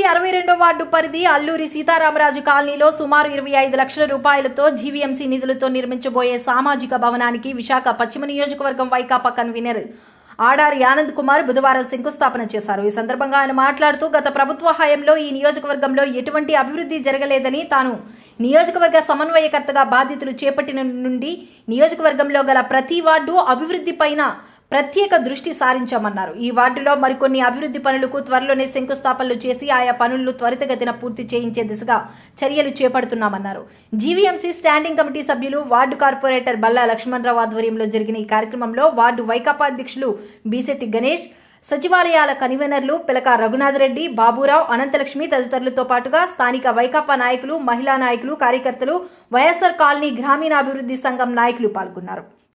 GVMC అరవై రెండో ward పరిధి అల్లూరి సీతారామరాజు కాలనీలో సుమారు ఇరవై ఐదు లక్షల రూపాయలతో జీవీఎంసీ నిధులతో నిర్మించబోయే సామాజిక భవనానికి విశాఖ పశ్చిమ నియోజకవర్గం వైకాపా కన్వీనర్ ఆడారి ఆనంద్ కుమార్ బుధవారం శంకుస్థాపన చేశారు ఈ సందర్భంగా ఆయన మాట్లాడుతూ గత ప్రభుత్వ హయాంలో ఈ నియోజకవర్గంలో ఎటువంటి అభివృద్ధి జరగలేదని తాను నియోజకవర్గ సమన్వయకర్తగా బాధ్యతలు చేపట్టిన నుండి నియోజకవర్గంలో గల ప్రతి వార్డు అభివృద్ధి పైన ప్రత్యేక దృష్టి సారించామన్నారు ఈ వార్డులో మరికొన్ని అభివృద్ధి పనులకు త్వరలోనే శంకుస్థాపనలు చేసి ఆయా పనులను త్వరితగతిన పూర్తి చేయించే దిశగా చర్యలు చేపడుతున్నామన్నారు జీవీఎంసీ స్టాండింగ్ కమిటీ సభ్యులు వార్డు కార్పొరేటర్ బల్లా లక్ష్మణరావు ఆధ్వర్యంలో జరిగిన ఈ కార్యక్రమంలో వార్డు వైకాపా అధ్యక్షులు బీసెట్టి గణేష్ సచివాలయాల కన్వీనర్లు పిలక రఘునాథరెడ్డి బాబురావు అనంతలక్ష్మి తదితరులతో పాటుగా స్థానిక వైకాపా నాయకులు మహిళా నాయకులు కార్యకర్తలు వైఎస్ఆర్ కాలనీ గ్రామీణాభివృద్ధి సంఘం నాయకులు పాల్గొన్నారు